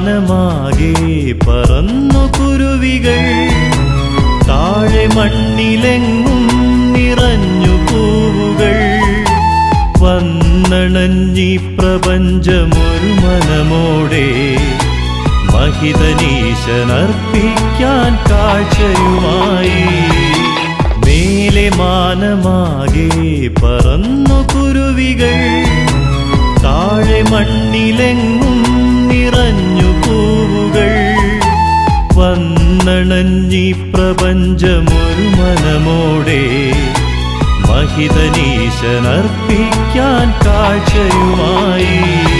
മാനമാകെ പറന്നു കുരുവികൾ താഴെ മണ്ണിലെങ്ങും നിറഞ്ഞു പൂവുകൾ വന്നണഞ്ഞി പ്രപഞ്ചമൊരു മനമോടെ മഹിതനീശനർപ്പിക്കാൻ കാഴ്ചയുമായി മേലെ മാനമാകെ പറന്നു കുരുവികൾ താഴെ മണ്ണിലെങ്ങും നിറഞ്ഞു പൂവുകൾ വന്നണഞ്ഞി പ്രപഞ്ചമൊരു മനമോടെ മഹിതനീശനർപ്പിക്കാൻ കാഴ്ചയുമായി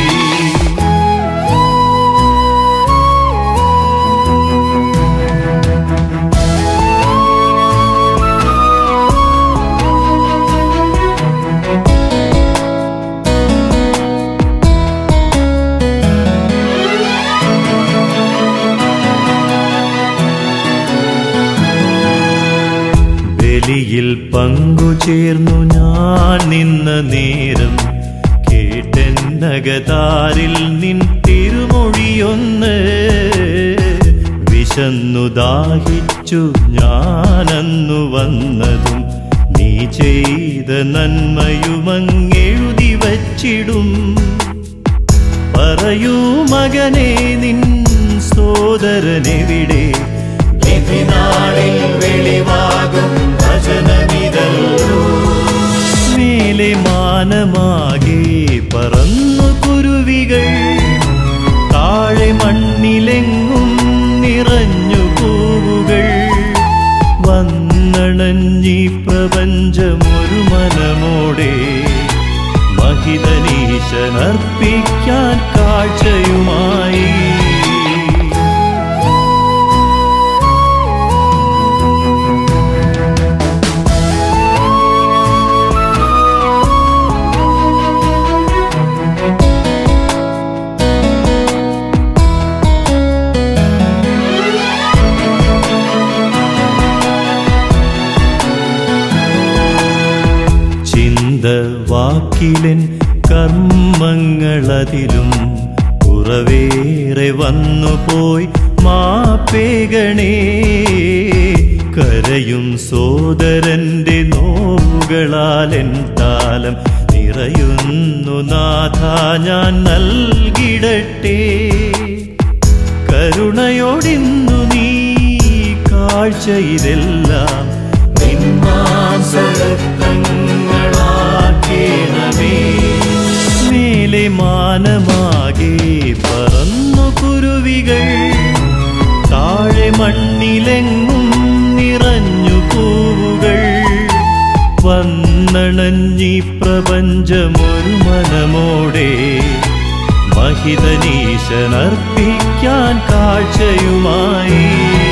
ബലിയിൽ പങ്കുചേർന്നു ഞാൻ നിന്ന നേരം കേട്ടെന്നകതാരിൽ നിൻ തിരുമൊഴിയൊന്ന് വിശന്നു ദാഹിച്ചു ഞാനന്നു വന്നതും നീ ചെയ്ത നന്മയുമങ്ങെഴുതി വച്ചിടും പറയൂ മകനെ നിൻ സോദരനെവിടെ വിധിനാളിൽ വെളിവാകും വചനമിതല്ലോ മേലെ മാനമാകെ പറന്നു കുരുവികൾ താഴെ മണ്ണിലെങ്ങും നിറഞ്ഞു പൂവുകൾ വന്നണഞ്ഞി പ്രപഞ്ചമൊരു മനമോടെ മഹിതനീശനർപ്പിക്കാൻ കാഴ്ചയുമായി ചിന്ത വാക്കിലൻ കർമ്മങ്ങളതിലും കുറവേറെ വന്നുപോയി മാപ്പേകണേ കരയും സോദരന്റെ നോവുകളാലെൻ താലം നിറയുന്നു നാഥ ഞാൻ നൽകിടട്ടെ കരുണയോടിന്നു നീ കാഴ്ച ഇതെല്ലാം നിന്മാംസരക്തങ്ങളാക്കേണമേ മേലെ മാനമാകെ പറന്നു കുരുവികൾ താഴെ മണ്ണിലെങ്ങും നിറഞ്ഞു പൂവുകൾ വന്നണഞ്ഞി പ്രപഞ്ചമൊരു മനമോടെ മഹിതനീശനർപ്പിക്കാൻ കാഴ്ചയുമായി